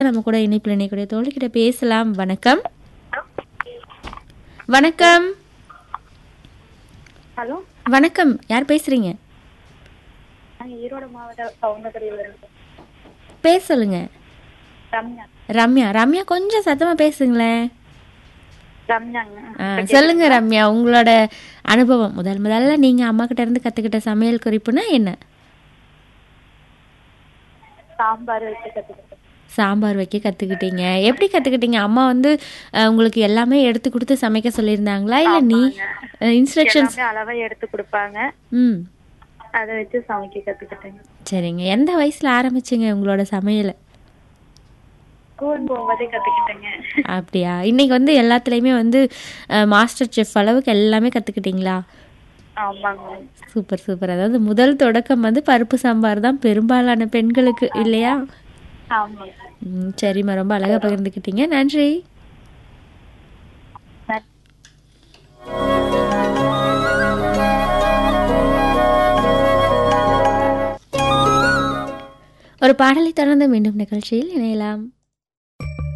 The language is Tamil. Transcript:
நம்ம கூட இணைப்பில் இணையக்கூடிய தோழிக்கிட்ட பேசலாம் வணக்கம் வணக்கம் ஹலோ வணக்கம் யார் பேசுறீங்க நாங்கள் ஈரோடு மாவட்ட கவுண்டக்கரையில் இருக்கோம் பேச சொல்லுங்க ரம்யா ரம்யா ரம்யா கொஞ்சம் சத்தமா பேசுங்களேன் ரம்யாங்க ஆ, சொல்லுங்க ரம்யா உங்களோட அனுபவம் முதல் முதல்ல நீங்க அம்மா கிட்ட இருந்து கத்துக்கிட்ட சமையல் குறிப்புனா என்ன சாம்பார் வச்சு கற்றுக்கிட்டேன் சாம்பார் வைக்க கத்துக்கிட்டீங்க எப்படி கத்துக்கிட்டீங்க அம்மா வந்து அஹ், உங்களுக்கு எல்லாமே எடுத்து கொடுத்து சமைக்க சொல்லியிருந்தாங்களா இல்ல நீ இன்ஸ்ட்ரக்ஷன்ஸ் எல்லாமே அளவாக எடுத்து கொடுப்பாங்க ம் அதை வச்சு சமைக்க கற்றுக்கிட்டேங்க சரிங்க எந்த வயசுல ஆரம்பிச்சீங்க உங்களோட சமையலை ஸ்கூல் போகும்போதே கற்றுக்கிட்டேங்க அப்படியா இன்னைக்கு வந்து எல்லாத்துலேயுமே வந்து மாஸ்டர் செஃப் அளவுக்கு எல்லாமே கற்றுக்கிட்டீங்களா ஆமாங்க சூப்பர் சூப்பர் அதாவது முதல் தொடக்கம் வந்து பருப்பு சாம்பார் தான் பெரும்பாலான பெண்களுக்கு இல்லையா ஆமாங்க ம், சரிம்மா ரொம்ப அழகாக பகிர்ந்துக்கிட்டீங்க நன்றி நன்றி. ஒரு பாடலை தொடர்ந்து மீண்டும் நிகழ்ச்சியில் இணையலாம்